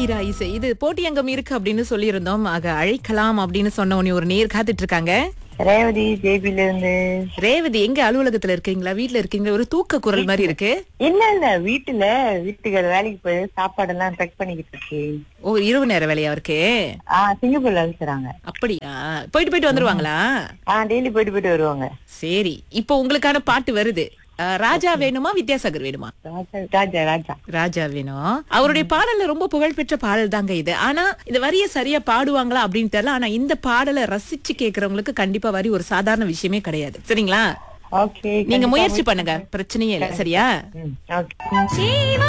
தீரா இசை இது போட்டி அங்கம் இருக்கு அப்படின்னு சொல்லியிருந்தோம் ஆக அழைக்கலாம் அப்படின்னு சொன்ன உடனே ஒரு நேர் காத்துட்டு இருக்காங்க ரேவதி ஜேபில இருந்து ரேவதி எங்க அலுவலகத்துல இருக்கீங்களா வீட்ல இருக்கீங்களா ஒரு தூக்க குரல் மாதிரி இருக்கு இல்ல இல்ல வீட்டுல வீட்டுக்கு வேலைக்கு போய் சாப்பாடெல்லாம் பேக் பண்ணிக்கிட்டு இருக்கு ஓ இரவு நேர வேலையா இருக்கு ஆஹ் சிங்கப்பூர்ல வேலை செய்றாங்க அப்படியா போயிட்டு போயிட்டு வந்துருவாங்களா ஆஹ் டெய்லி போயிட்டு போயிட்டு வருவாங்க சரி இப்போ உங்களுக்கான பாட்டு வருது அஹ், ராஜா வேணுமா வித்யாசாகர் வேணுமா ராஜா ராஜா ராஜா ராஜா வேணும் அவருடைய பாடல்ல ரொம்ப புகழ்பெற்ற பாடல் தாங்க இது ஆனா இந்த வரிய சரியா பாடுவாங்களா அப்படின்னு தெரியல ஆனா இந்த பாடலை ரசிச்சு கேக்குறவங்களுக்கு கண்டிப்பா வரி ஒரு சாதாரண விஷயமே கிடையாது சரிங்களா ஓகே நீங்க முயற்சி பண்ணுங்க பிரச்சனையே இல்ல சரியா ஓகே